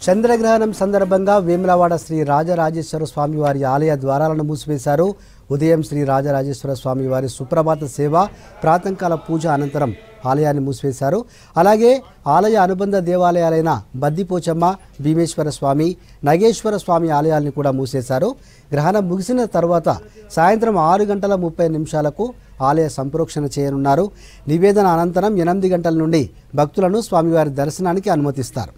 చంద్రగ్రహణం సందర్భంగా వేములవాడ శ్రీ రాజరాజేశ్వర స్వామి వారి ఆలయ ద్వారాలను మూసివేశారు ఉదయం శ్రీ రాజరాజేశ్వర స్వామి వారి సుప్రభాత సేవ ప్రాతంకాల పూజ అనంతరం ఆలయాన్ని మూసివేశారు అలాగే ఆలయ అనుబంధ దేవాలయాలైన బద్దిపోచమ్మ భీమేశ్వర స్వామి నగేశ్వర స్వామి ఆలయాల్ని కూడా మూసేశారు గ్రహణం ముగిసిన తర్వాత సాయంత్రం ఆరు గంటల ముప్పై నిమిషాలకు ఆలయ సంప్రోక్షణ చేయనున్నారు నివేదన అనంతరం ఎనిమిది గంటల నుండి భక్తులను స్వామివారి దర్శనానికి అనుమతిస్తారు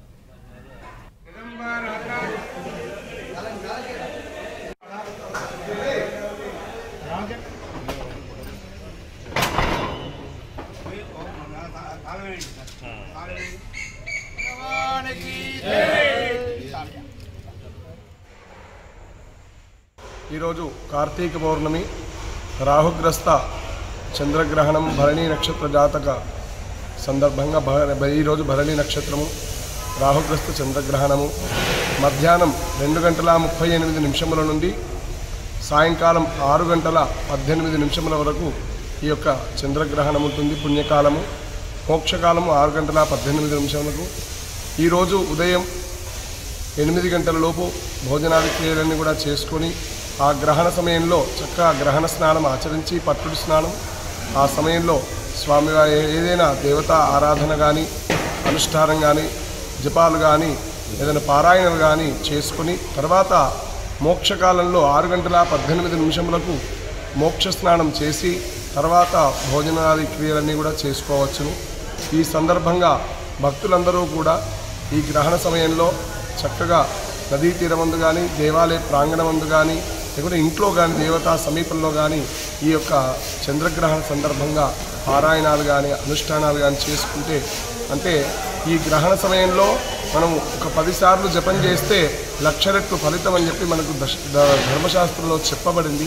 ఈరోజు కార్తీక పౌర్ణమి రాహుగ్రస్త చంద్రగ్రహణం భరణి నక్షత్ర జాతక సందర్భంగా భ ఈరోజు భరణి నక్షత్రము రాహుగ్రస్త చంద్రగ్రహణము మధ్యాహ్నం రెండు గంటల ముప్పై ఎనిమిది నిమిషముల నుండి సాయంకాలం ఆరు గంటల పద్దెనిమిది నిమిషముల వరకు ఈ యొక్క చంద్రగ్రహణం ఉంటుంది పుణ్యకాలము మోక్షకాలము ఆరు గంటల పద్దెనిమిది నిమిషములకు ఈరోజు ఉదయం ఎనిమిది గంటల లోపు భోజనాది క్రియలన్నీ కూడా చేసుకొని ఆ గ్రహణ సమయంలో చక్కగా గ్రహణ స్నానం ఆచరించి పట్టుడు స్నానం ఆ సమయంలో స్వామివారి ఏదైనా దేవతా ఆరాధన కానీ అనుష్ఠానం కానీ జపాలు కానీ ఏదైనా పారాయణలు కానీ చేసుకొని తర్వాత మోక్షకాలంలో ఆరు గంటల పద్దెనిమిది నిమిషములకు మోక్ష స్నానం చేసి తర్వాత భోజనాది క్రియలన్నీ కూడా చేసుకోవచ్చును ఈ సందర్భంగా భక్తులందరూ కూడా ఈ గ్రహణ సమయంలో చక్కగా నదీ తీరమందు కానీ దేవాలయ ప్రాంగణమందు కానీ లేకుంటే ఇంట్లో కానీ దేవతా సమీపంలో కానీ ఈ యొక్క చంద్రగ్రహణ సందర్భంగా పారాయణాలు కానీ అనుష్ఠానాలు కానీ చేసుకుంటే అంటే ఈ గ్రహణ సమయంలో మనం ఒక పదిసార్లు జపం చేస్తే లక్ష రెట్లు ఫలితం అని చెప్పి మనకు దశ ద- ధర్మశాస్త్రంలో చెప్పబడింది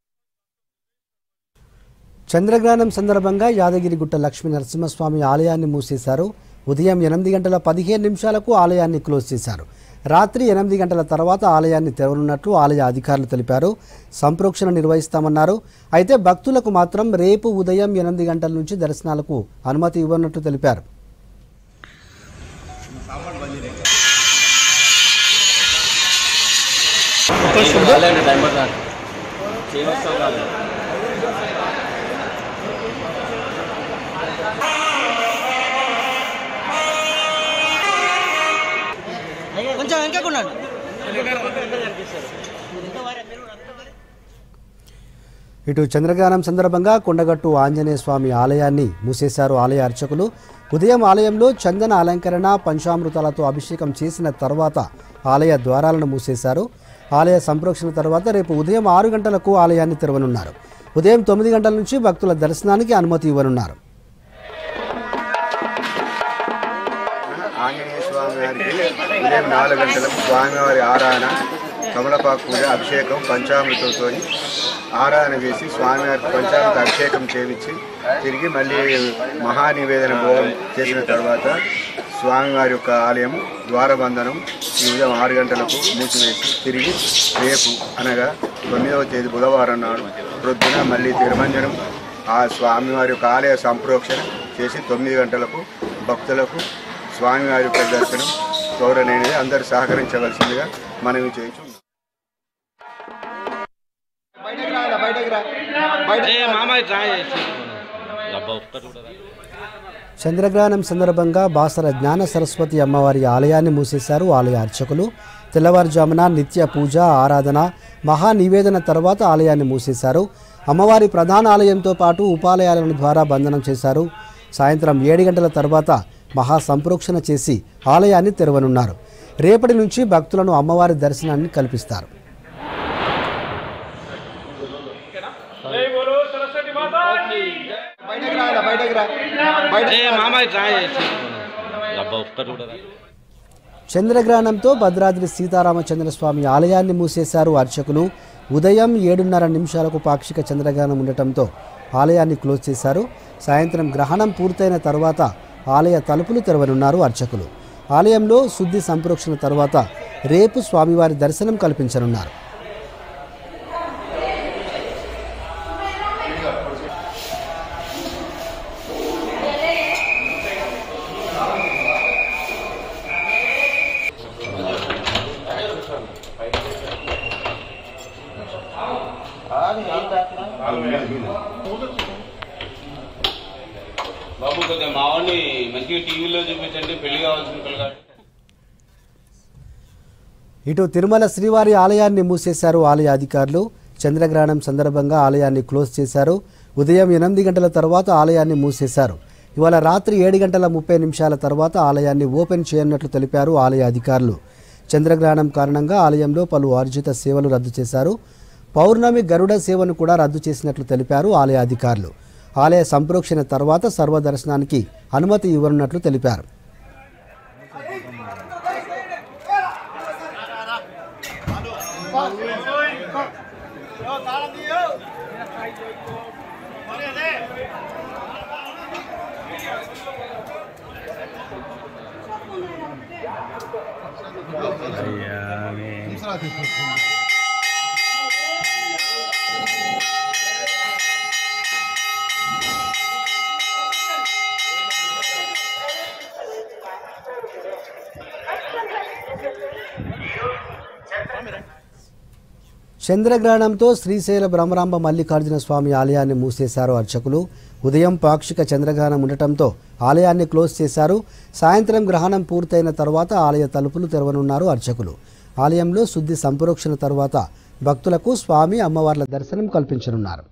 చంద్రగ్రహణం సందర్భంగా యాదగిరిగుట్ట లక్ష్మీ నరసింహస్వామి ఆలయాన్ని మూసేశారు ఉదయం ఎనిమిది గంటల పదిహేను నిమిషాలకు ఆలయాన్ని క్లోజ్ చేశారు రాత్రి ఎనిమిది గంటల తర్వాత ఆలయాన్ని తెరవనున్నట్లు ఆలయ అధికారులు తెలిపారు సంప్రోక్షణ నిర్వహిస్తామన్నారు అయితే భక్తులకు మాత్రం రేపు ఉదయం ఎనిమిది గంటల నుంచి దర్శనాలకు అనుమతి ఇవ్వనున్నట్టు తెలిపారు కొంచెం వెనకకున్నాడు ఇటు చంద్రగ్రహణం సందర్భంగా కొండగట్టు ఆంజనేయ స్వామి ఆలయాన్ని మూసేశారు ఆలయ అర్చకులు ఉదయం ఆలయంలో చందన అలంకరణ పంచామృతాలతో అభిషేకం చేసిన తర్వాత ఆలయ ద్వారాలను మూసేశారు ఆలయ సంప్రోక్షణ తర్వాత రేపు ఉదయం ఆరు గంటలకు ఆలయాన్ని తెరవనున్నారు ఉదయం తొమ్మిది గంటల నుంచి భక్తుల దర్శనానికి అనుమతి ఇవ్వనున్నారు ఆంజనేయ స్వామి వారికి ఉదయం నాలుగు గంటలకు స్వామివారి ఆరాధన కమలపాకు పూజ అభిషేకం పంచామృతంతో ఆరాధన చేసి స్వామివారికి పంచామృత అభిషేకం చేయించి తిరిగి మళ్ళీ మహానివేదన భోగం చేసిన తర్వాత స్వామివారి యొక్క ఆలయం ద్వారబంధనం ఈ ఉదయం ఆరు గంటలకు మూసివేసి తిరిగి రేపు అనగా తొమ్మిదవ తేదీ బుధవారం నాడు ప్రొద్దున మళ్ళీ తిరుమంజనం ఆ స్వామివారి యొక్క ఆలయ సంప్రోక్షణ చేసి తొమ్మిది గంటలకు భక్తులకు స్వామివారి యొక్క దర్శనం గౌరవనైనది అందరూ సహకరించవలసిందిగా మనవి చేయించు చంద్రగ్రహణం సందర్భంగా బాసర జ్ఞాన సరస్వతి అమ్మవారి ఆలయాన్ని మూసేశారు ఆలయ అర్చకులు తెల్లవారుజామున నిత్య పూజ ఆరాధన మహా నివేదన తర్వాత ఆలయాన్ని మూసేశారు అమ్మవారి ప్రధాన ఆలయంతో పాటు ఉపాలయాలను ద్వారా బంధనం చేశారు సాయంత్రం ఏడు గంటల తర్వాత మహా సంప్రోక్షణ చేసి ఆలయాన్ని తెరవనున్నారు రేపటి నుంచి భక్తులను అమ్మవారి దర్శనాన్ని కల్పిస్తారు చంద్రగ్రహణంతో భద్రాద్రి సీతారామచంద్ర స్వామి ఆలయాన్ని మూసేశారు అర్చకులు ఉదయం ఏడున్నర నిమిషాలకు పాక్షిక చంద్రగ్రహణం ఉండటంతో ఆలయాన్ని క్లోజ్ చేశారు సాయంత్రం గ్రహణం పూర్తయిన తర్వాత ఆలయ తలుపులు తెరవనున్నారు అర్చకులు ఆలయంలో శుద్ధి సంప్రోక్షణ తర్వాత రేపు స్వామివారి దర్శనం కల్పించనున్నారు టీవీలో చూపించండి పెళ్లి కావాల్సిన పిల్లగాడు ఇటు తిరుమల శ్రీవారి ఆలయాన్ని మూసేశారు ఆలయ అధికారులు చంద్రగ్రహణం సందర్భంగా ఆలయాన్ని క్లోజ్ చేశారు ఉదయం ఎనిమిది గంటల తర్వాత ఆలయాన్ని మూసేశారు ఇవాళ రాత్రి ఏడు గంటల ముప్పై నిమిషాల తర్వాత ఆలయాన్ని ఓపెన్ చేయనున్నట్లు తెలిపారు ఆలయ అధికారులు చంద్రగ్రహణం కారణంగా ఆలయంలో పలు ఆర్జిత సేవలు రద్దు చేశారు పౌర్ణమి గరుడ సేవను కూడా రద్దు చేసినట్లు తెలిపారు ఆలయ అధికారులు ఆలయ సంప్రోక్షణ తర్వాత సర్వదర్శనానికి అనుమతి ఇవ్వనున్నట్లు తెలిపారు చంద్రగ్రహణంతో శ్రీశైల బ్రహ్మరాంబ మల్లికార్జున స్వామి ఆలయాన్ని మూసేశారు అర్చకులు ఉదయం పాక్షిక చంద్రగ్రహణం ఉండటంతో ఆలయాన్ని క్లోజ్ చేశారు సాయంత్రం గ్రహణం పూర్తయిన తర్వాత ఆలయ తలుపులు తెరవనున్నారు అర్చకులు ఆలయంలో శుద్ధి సంప్రోక్షణ తర్వాత భక్తులకు స్వామి అమ్మవార్ల దర్శనం కల్పించనున్నారు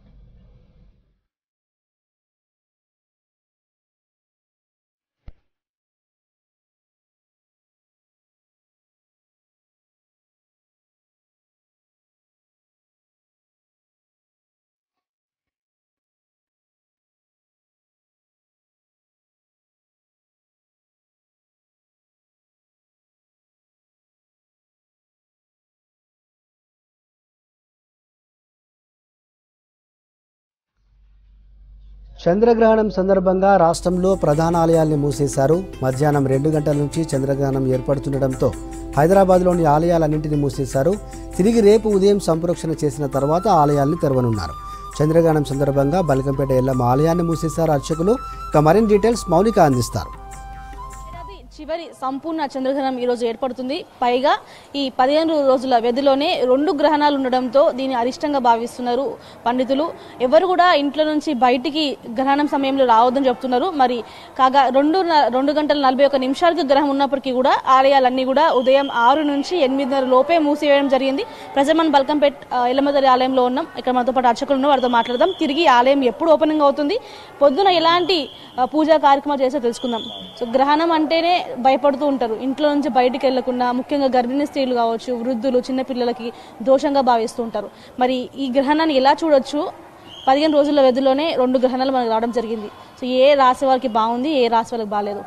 చంద్రగ్రహణం సందర్భంగా రాష్ట్రంలో ప్రధాన ఆలయాల్ని మూసేశారు మధ్యాహ్నం రెండు గంటల నుంచి చంద్రగ్రహణం ఏర్పడుతుండటంతో హైదరాబాద్లోని ఆలయాలన్నింటినీ మూసేశారు తిరిగి రేపు ఉదయం సంప్రోక్షణ చేసిన తర్వాత ఆలయాల్ని తెరవనున్నారు చంద్రగ్రహణం సందర్భంగా బల్కంపేట ఎల్లమ్మ ఆలయాన్ని మూసేశారు అర్చకులు ఇక మరిన్ని డీటెయిల్స్ మౌనిక అందిస్తారు ఏడాది చివరి సంపూర్ణ చంద్రగ్రహణం ఈ రోజు ఏర్పడుతుంది పైగా ఈ పదిహేను రోజుల వ్యధిలోనే రెండు గ్రహణాలు ఉండడంతో దీన్ని అరిష్టంగా భావిస్తున్నారు పండితులు ఎవరు కూడా ఇంట్లో నుంచి బయటికి గ్రహణం సమయంలో రావద్దని చెప్తున్నారు మరి కాగా రెండు న- రెండు గంటల నలభై ఒక్క నిమిషాలకు గ్రహం ఉన్నప్పటికీ కూడా ఆలయాలన్నీ కూడా ఉదయం ఆరు నుంచి ఎనిమిదిన్నర లోపే మూసివేయడం జరిగింది ప్రజలు మనం బల్కంపేట్ ఆ, ఎల్లమ్మదరి ఆలయంలో ఉన్నాం ఇక్కడ మనతో పాటు అర్చకులు ఉన్నారు వారితో మాట్లాడదాం తిరిగి ఆలయం ఎప్పుడు ఓపెనింగ్ అవుతుంది పొద్దున ఎలాంటి ఆ, పూజా కార్యక్రమాలు చేస్తే తెలుసుకుందాం సో గ్రహణం అంటేనే భయపడుతూ ఉంటారు ఇంట్లో నుంచి బయటికి వెళ్లకుండా ముఖ్యంగా గర్భిణీ స్త్రీలు కావచ్చు వృద్ధులు చిన్నపిల్లలకి దోషంగా భావిస్తూ ఉంటారు మరి ఈ గ్రహణాన్ని ఎలా చూడొచ్చు పదిహేను రోజుల వ్యధిలోనే రెండు గ్రహణాలు మనకు రావడం జరిగింది సో ఏ రాశి వారికి బాగుంది ఏ రాశి వాళ్ళకి బాగాలేదు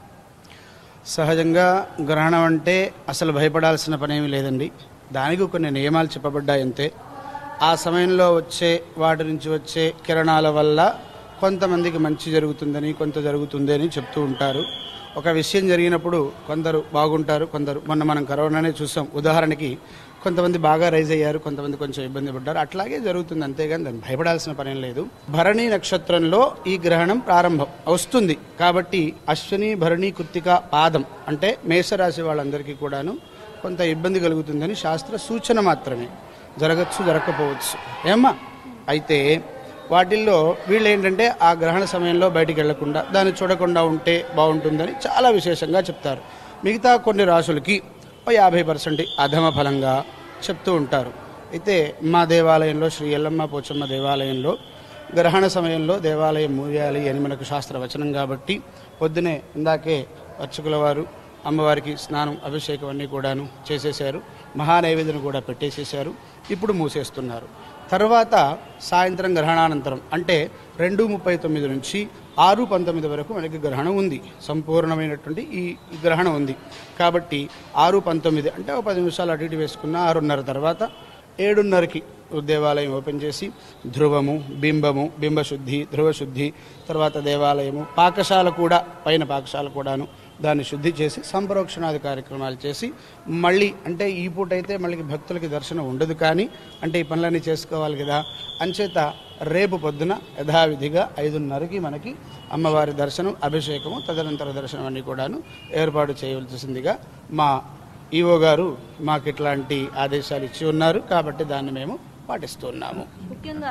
సహజంగా గ్రహణం అంటే అసలు భయపడాల్సిన పనేమీ లేదండి దానికి కొన్ని నియమాలు చెప్పబడ్డాయి అంతే ఆ సమయంలో వచ్చే వాటి నుంచి వచ్చే కిరణాల వల్ల కొంతమందికి మంచి జరుగుతుందని కొంత జరుగుతుంది అని చెప్తూ ఉంటారు ఒక విషయం జరిగినప్పుడు కొందరు బాగుంటారు కొందరు మొన్న మనం కరోనానే చూసాం ఉదాహరణకి కొంతమంది బాగా రైజ్ అయ్యారు కొంతమంది కొంచెం ఇబ్బంది పడ్డారు అట్లాగే జరుగుతుంది అంతేగాని దాన్ని భయపడాల్సిన పనేం లేదు భరణి నక్షత్రంలో ఈ గ్రహణం ప్రారంభం వస్తుంది కాబట్టి అశ్విని భరణి కృత్తిక పాదం అంటే మేషరాశి వాళ్ళందరికీ కూడాను కొంత ఇబ్బంది కలుగుతుందని శాస్త్ర సూచన మాత్రమే జరగచ్చు జరగకపోవచ్చు ఏమ్మా అయితే వాటిల్లో వీళ్ళు ఏంటంటే ఆ గ్రహణ సమయంలో బయటికి వెళ్లకుండా దాన్ని చూడకుండా ఉంటే బాగుంటుందని చాలా విశేషంగా చెప్తారు మిగతా కొన్ని రాసులకి ఓ యాభై పర్సెంట్ అధమ ఫలంగా చెప్తూ ఉంటారు అయితే మా దేవాలయంలో శ్రీ ఎల్లమ్మ పోచమ్మ దేవాలయంలో గ్రహణ సమయంలో దేవాలయం మూయాలి అని మనకు శాస్త్ర వచనం కాబట్టి పొద్దునే ఇందాకే అర్చకుల వారు అమ్మవారికి స్నానం అభిషేకం అన్నీ కూడాను చేసేశారు మహానైవేద్యం కూడా పెట్టేసేశారు ఇప్పుడు మూసేస్తున్నారు తర్వాత సాయంత్రం గ్రహణానంతరం అంటే రెండు ముప్పై తొమ్మిది నుంచి ఆరు పంతొమ్మిది వరకు మనకి గ్రహణం ఉంది సంపూర్ణమైనటువంటి ఈ గ్రహణం ఉంది కాబట్టి ఆరు పంతొమ్మిది అంటే ఒక పది నిమిషాలు అటు ఇటు వేసుకున్న ఆరున్నర తర్వాత ఏడున్నరకి దేవాలయం ఓపెన్ చేసి ధ్రువము బింబము బింబశుద్ధి ధ్రువశుద్ధి తర్వాత దేవాలయము పాకశాల కూడా పైన పాకశాల కూడాను దాన్ని శుద్ధి చేసి సంప్రోక్షణాది కార్యక్రమాలు చేసి మళ్ళీ అంటే ఈ పూట అయితే మళ్ళీ భక్తులకి దర్శనం ఉండదు కానీ అంటే ఈ పనులన్నీ చేసుకోవాలి కదా అంచేత రేపు పొద్దున యథావిధిగా ఐదున్నరకి మనకి అమ్మవారి దర్శనం అభిషేకము తదనంతర దర్శనం అన్ని కూడాను ఏర్పాటు చేయవలసిందిగా మా ఈఓ గారు మాకు ఇట్లాంటి ఆదేశాలు ఇచ్చి ఉన్నారు కాబట్టి దాన్ని మేము పాటిస్తున్నాము ముఖ్యంగా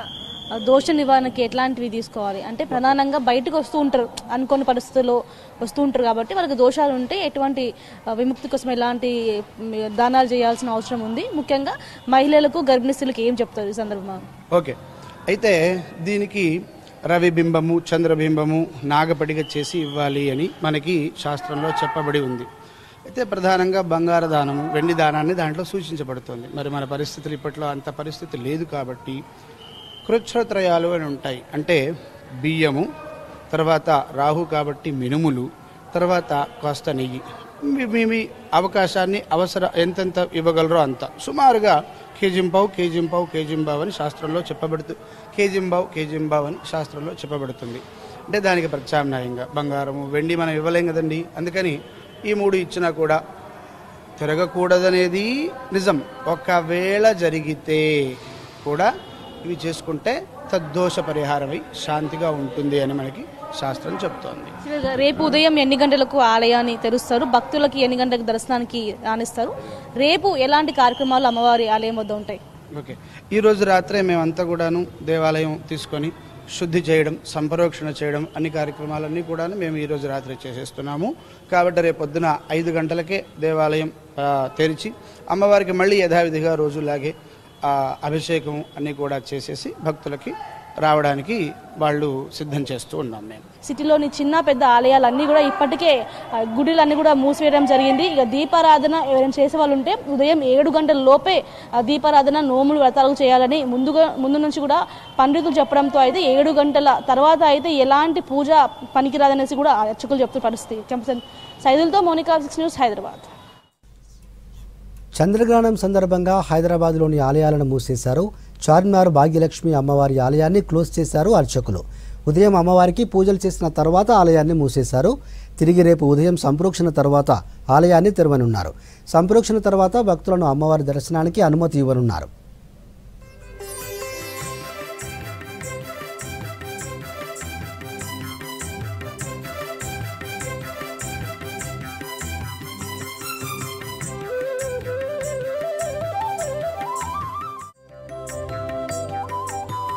ఆ, దోష నివారణకి ఎట్లాంటివి తీసుకోవాలి అంటే ప్రధానంగా బయటకు వస్తూ ఉంటారు అనుకోని పరిస్థితుల్లో వస్తూ ఉంటారు కాబట్టి వాళ్ళకి దోషాలు ఉంటే ఎటువంటి ఆ, విముక్తి కోసం ఎలాంటి మ్, దానాలు చేయాల్సిన అవసరం ఉంది ముఖ్యంగా మహిళలకు గర్భిణీ స్త్రీలకు ఏం చెప్తారు ఈ సందర్భంగా ఓకే అయితే దీనికి రవి బింబము చంద్రబింబము నాగపడిగ చేసి ఇవ్వాలి అని మనకి శాస్త్రంలో చెప్పబడి ఉంది అయితే ప్రధానంగా బంగారు దానము వెండి దానాన్ని దాంట్లో సూచించబడుతుంది మరి మన పరిస్థితులు ఇప్పట్లో అంత పరిస్థితి లేదు కాబట్టి కృచ్ఛత్రయాలు అని ఉంటాయి అంటే బియ్యము తర్వాత రాహు కాబట్టి మినుములు తర్వాత కాస్త నెయ్యి మీ- మీ మీ అవకాశాన్ని అవసర ఎంతెంత ఇవ్వగలరో అంత సుమారుగా కేజింపావు కేజింపావు కేజింబావు అని శాస్త్రంలో చెప్పబడుతు కేజింబావు కేజింబావు అని శాస్త్రంలో చెప్పబడుతుంది అంటే దానికి ప్రత్యామ్నాయంగా బంగారము వెండి మనం ఇవ్వలేం కదండి అందుకని ఈ మూడు ఇచ్చినా కూడా తిరగకూడదనేది నిజం ఒకవేళ జరిగితే కూడా ఇవి చేసుకుంటే తద్దోష పరిహారమై శాంతిగా ఉంటుంది అని మనకి శాస్త్రం చెప్తోంది చివరిగా రేపు ఉదయం ఎన్ని గంటలకు ఆలయాన్ని తెరుస్తారు భక్తులకి ఎన్ని గంటలకు దర్శనానికి రాణిస్తారు రేపు ఎలాంటి కార్యక్రమాలు అమ్మవారి ఆలయం వద్ద ఉంటాయి ఓకే ఈ రోజు రాత్రే మేమంతా కూడాను దేవాలయం తీసుకొని శుద్ధి చేయడం సంపరోక్షణ చేయడం అన్ని కార్యక్రమాలన్నీ కూడా మేము ఈ రోజు రాత్రి చేసేస్తున్నాము కాబట్టి రేపు పొద్దున ఐదు గంటలకే దేవాలయం ఆ, తెరిచి అమ్మవారికి మళ్ళీ యథావిధిగా రోజులాగే ఆ, అభిషేకం అన్నీ కూడా చేసేసి భక్తులకి రావడానికి వాళ్ళు సిద్ధం చేస్తూ ఉన్నాం మేము సిటీలోని చిన్న పెద్ద ఆలయాలన్నీ కూడా ఇప్పటికే ఆ, గుడులన్నీ కూడా మూసివేయడం జరిగింది ఇక దీపారాధన ఎవరైనా చేసే వాళ్ళు ఉంటే ఉదయం ఏడు గంటల లోపే ఆ దీపారాధన నోములు వ్రతాలు చేయాలని ముందుగా ముందు నుంచి కూడా పండితులు చెప్పడంతో అయితే ఏడు గంటల తర్వాత అయితే ఎలాంటి పూజ పనికిరాదనేసి కూడా ఆ అర్చకులు చెప్తున్న పరిస్థితి కెంపసన్ సైదులతో మోనికా సిక్స్ న్యూస్ హైదరాబాద్ చంద్రగ్రహణం సందర్భంగా హైదరాబాద్లోని ఆలయాలను మూసేశారు చార్మినార్ భాగ్యలక్ష్మి అమ్మవారి ఆలయాన్ని క్లోజ్ చేశారు అర్చకులు ఉదయం అమ్మవారికి పూజలు చేసిన తర్వాత ఆలయాన్ని మూసేశారు తిరిగి రేపు ఉదయం సంప్రోక్షణ తర్వాత ఆలయాన్ని తెరవనున్నారు సంప్రోక్షణ తర్వాత భక్తులను అమ్మవారి దర్శనానికి అనుమతి ఇవ్వనున్నారు